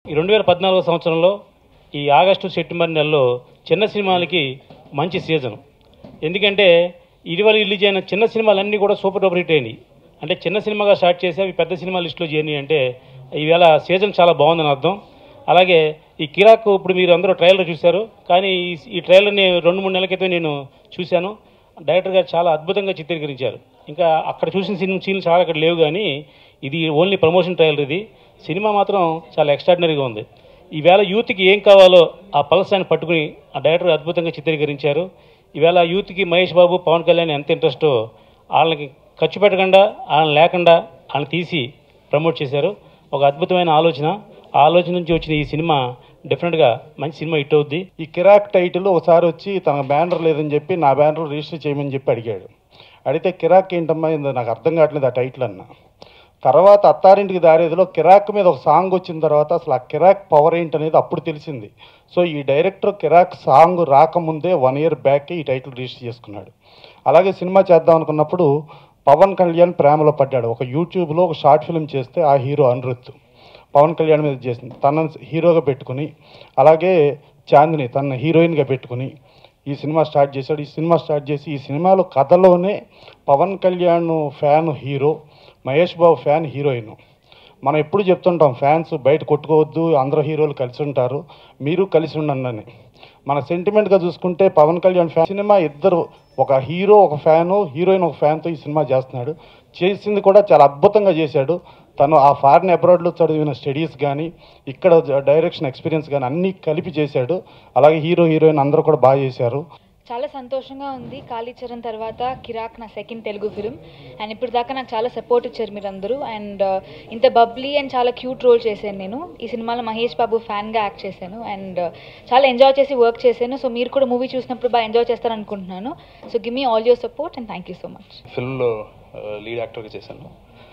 ఈ రెండు వేల పద్నాలుగో సంవత్సరంలో ఈ ఆగస్టు సెప్టెంబర్ నెలలో చిన్న సినిమాలకి మంచి సీజన్ ఎందుకంటే ఇటీవల రిలీజ్ అయిన చిన్న సినిమాలన్నీ కూడా సూపర్ డూపర్ హిట్ అయినాయి అంటే చిన్న సినిమాగా స్టార్ట్ చేసి అవి పెద్ద సినిమా లిస్టులో చేరినాయి అంటే ఈవేళ సీజన్ చాలా బాగుందని అర్థం అలాగే ఈ కిరాక్ ఇప్పుడు మీరు అందరూ ట్రైలర్ చూశారు కానీ ఈ- ఈ ట్రైలర్ని రెండు మూడు నెలల క్రితం నేను చూశాను డైరెక్టర్ గారు చాలా అద్భుతంగా చిత్రీకరించారు ఇంకా అక్కడ చూసిన సినిమా సీన్లు చాలా అక్కడ లేవు కానీ ఇది ఓన్లీ ప్రమోషన్ ట్రైలర్ ఇది సినిమా మాత్రం చాలా ఎక్స్ట్రాడినరీగా ఉంది ఈవేళ యూత్కి ఏం కావాలో ఆ పల్స్ ఆయన పట్టుకుని ఆ డైరెక్టర్ అద్భుతంగా చిత్రీకరించారు ఈవేళ యూత్కి మహేష్ బాబు పవన్ కళ్యాణ్ ఎంత ఇంట్రెస్టో వాళ్ళకి ఖర్చు పెట్టకుండా వాళ్ళని లేకుండా వాళ్ళని తీసి ప్రమోట్ చేశారు ఒక అద్భుతమైన ఆలోచన ఆ ఆలోచన నుంచి వచ్చిన ఈ సినిమా డెఫినెట్గా మంచి సినిమా హిట్ అవుద్ది ఈ కిరాక్ టైటిల్ ఒకసారి వచ్చి తన బ్యానర్ లేదని చెప్పి నా బ్యానర్ రిజిస్టర్ చేయమని చెప్పి అడిగాడు అడిగితే కిరాక్ ఏంటమ్మా ఇందో నాకు అర్థం కావట్లేదు ఆ టైటిల్ అన్న తర్వాత అత్తారింటికి దారేదిలో కిరాక్ మీద ఒక సాంగ్ వచ్చిన తర్వాత అసలు ఆ కిరాక్ పవర్ ఏంటనేది అప్పుడు తెలిసింది సో ఈ డైరెక్టర్ కిరాక్ సాంగ్ రాకముందే వన్ ఇయర్ బ్యాక్ ఈ టైటిల్ రిజిస్టర్ చేసుకున్నాడు అలాగే సినిమా చేద్దాం అనుకున్నప్పుడు పవన్ కళ్యాణ్ ప్రేమలో పడ్డాడు ఒక యూట్యూబ్లో ఒక షార్ట్ ఫిల్మ్ చేస్తే ఆ హీరో అనిరుద్ధ్ పవన్ కళ్యాణ్ మీద చేసింది తనని హీరోగా పెట్టుకుని అలాగే చాందిని తన హీరోయిన్గా పెట్టుకుని ఈ సినిమా స్టార్ట్ చేశాడు ఈ సినిమా స్టార్ట్ చేసి ఈ సినిమాలో కథలోనే Pawan Kalyan fan hero Mahesh Babu fan heroine మనం ఎప్పుడు చెప్తుంటాం ఫ్యాన్స్ బయట కొట్టుకోవద్దు అందరూ హీరోలు కలిసి ఉంటారు మీరు కలిసి ఉండండి అని మన సెంటిమెంట్గా చూసుకుంటే పవన్ కళ్యాణ్ ఫ్యాన్ సినిమా ఇద్దరు ఒక హీరో ఒక ఫ్యాను హీరోయిన్ ఒక ఫ్యాన్తో ఈ సినిమా చేస్తున్నాడు చేసింది కూడా చాలా అద్భుతంగా చేశాడు తను ఆ ఫారిన్ అబ్రాడ్లో చదివిన స్టడీస్ కానీ ఇక్కడ డైరెక్షన్ ఎక్స్పీరియన్స్ కానీ అన్నీ కలిపి చేశాడు అలాగే హీరో హీరోయిన్ అందరూ కూడా బాగా చేశారు చాలా సంతోషంగా ఉంది కాళీచరణ్ తర్వాత కిరాక్ నా సెకండ్ తెలుగు ఫిలిం అండ్ ఇప్పుడు దాకా నాకు చాలా సపోర్ట్ ఇచ్చారు మీరందరూ అండ్ ఇంత బబ్లీ అండ్ చాలా క్యూట్ రోల్ చేశాను నేను ఈ సినిమాలో మహేష్ బాబు ఫ్యాన్గా యాక్ట్ చేశాను అండ్ చాలా ఎంజాయ్ చేసి వర్క్ చేశాను సో మీరు కూడా మూవీ చూసినప్పుడు బాగా ఎంజాయ్ చేస్తారనుకుంటున్నాను so give me all your support and thank you so much ఫిల్మ్లో లీడ్ యాక్టర్గా చేశాను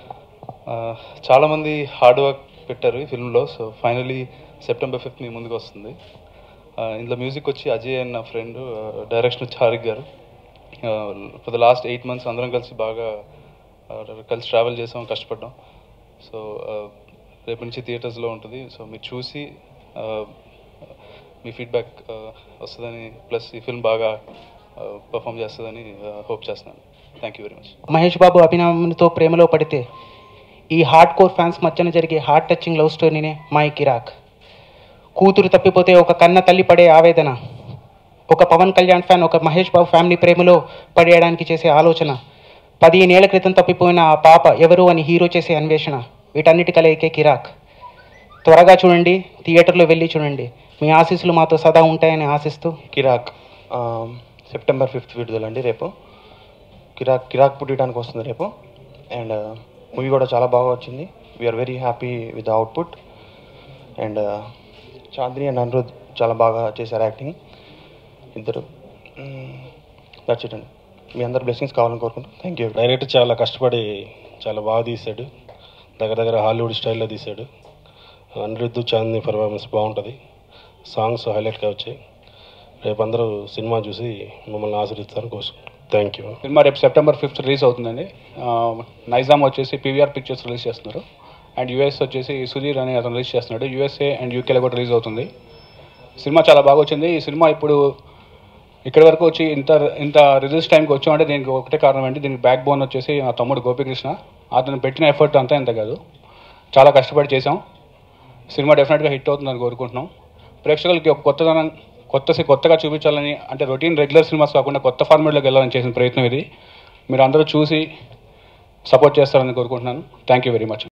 ఆ, చాలామంది హార్డ్ వర్క్ పెట్టారు ఈ ఫిల్మ్లో సో ఫైనలీ సెప్టెంబర్ ఫిఫ్త్ మీ ముందుకు వస్తుంది ఆ, ఇందులో మ్యూజిక్ వచ్చి అజయ్ అండ్ నా ఫ్రెండ్ డైరెక్షన్ వచ్చి హారిక్ గారు for the last eight months అందరం కలిసి బాగా ఆ, కలిసి ట్రావెల్ చేసాం కష్టపడ్డాం సో రేపు నుంచి థియేటర్స్లో ఉంటుంది సో మీరు చూసి ఆ, మీ ఫీడ్బ్యాక్ వస్తుందని ప్లస్ ఈ ఫిల్మ్ బాగా పర్ఫామ్ చేస్తుందని హోప్ చేస్తున్నాను thank you very much Mahesh Babu అభినవంతో ప్రేమలో పడితే ఈ హార్డ్ కోర్ ఫ్యాన్స్ మధ్యన జరిగే హార్ట్ టచింగ్ లవ్ స్టోరీనే మై కిరాక్ కూతురు తప్పిపోతే ఒక కన్న తల్లి పడే ఆవేదన ఒక పవన్ కళ్యాణ్ ఫ్యాన్ ఒక మహేష్ బాబు ఫ్యామిలీ ప్రేమలో పడేయడానికి చేసే ఆలోచన పదిహేనేళ్ల క్రితం తప్పిపోయిన ఆ పాప ఎవరు అని హీరో చేసే అన్వేషణ వీటన్నిటి కలయికే కిరాక్ త్వరగా చూడండి థియేటర్లో వెళ్ళి చూడండి మీ ఆశీస్సులు మాతో సదా ఉంటాయని ఆశిస్తూ కిరాక్ ఆ, సెప్టెంబర్ ఫిఫ్త్ విడుదల అండి రేపు కిరాక్ కిరాక్ పుట్టడానికి వస్తుంది రేపు అండ్ మూవీ కూడా చాలా బాగా వచ్చింది we're very happy with output and Chandini and Anirudh చాలా బాగా చేశారు యాక్టింగ్ ఇద్దరు దట్స్ ఇట్ అండి మీ అందరు బ్లెస్సింగ్స్ కావాలని కోరుకుంటున్నాను థ్యాంక్ యూ డైరెక్టర్ చాలా కష్టపడి చాలా బాగా తీశాడు దగ్గర దగ్గర హాలీవుడ్ స్టైల్లో తీశాడు అనిరుద్ధు చాందిని పర్ఫార్మెన్స్ బాగుంటుంది సాంగ్స్ హైలైట్గా వచ్చాయి రేపు అందరూ సినిమా చూసి మమ్మల్ని ఆశీర్దిస్తారని కోరుకుంటున్నాను థ్యాంక్ యూ సినిమా రేపు సెప్టెంబర్ ఫిఫ్త్ రిలీజ్ అవుతుందండి ఆ, నైజామ్ వచ్చేసి పీవీఆర్ పిక్చర్స్ రిలీజ్ చేస్తున్నారు అండ్ యూఎస్ వచ్చేసి సుధీర్ అని అతను రిలీజ్ చేస్తున్నాడు యూఎస్ఏ అండ్ యూకేలో కూడా రిలీజ్ అవుతుంది సినిమా చాలా బాగా వచ్చింది ఈ సినిమా ఇప్పుడు ఇక్కడి వరకు వచ్చి ఇంత ఇంత రిలీజ్ టైంకి వచ్చామంటే దీనికి ఒకటే కారణం అండి దీనికి బ్యాక్ బోన్ వచ్చేసి నా తమ్ముడు గోపికృష్ణ అతను పెట్టిన ఎఫర్ట్ అంతా ఇంత కాదు చాలా కష్టపడి చేసాం సినిమా డెఫినెట్గా హిట్ అవుతుందని కోరుకుంటున్నాం ప్రేక్షకులకి ఒక కొత్తదనం కొత్త కొత్తగా చూపించాలని అంటే రొటీన్ రెగ్యులర్ సినిమాస్ కాకుండా కొత్త ఫార్మాట్లోకి వెళ్ళాలని చేసిన ప్రయత్నం ఇది మీరు అందరూ చూసి సపోర్ట్ చేస్తారని కోరుకుంటున్నాను థ్యాంక్ యూ వెరీ మచ్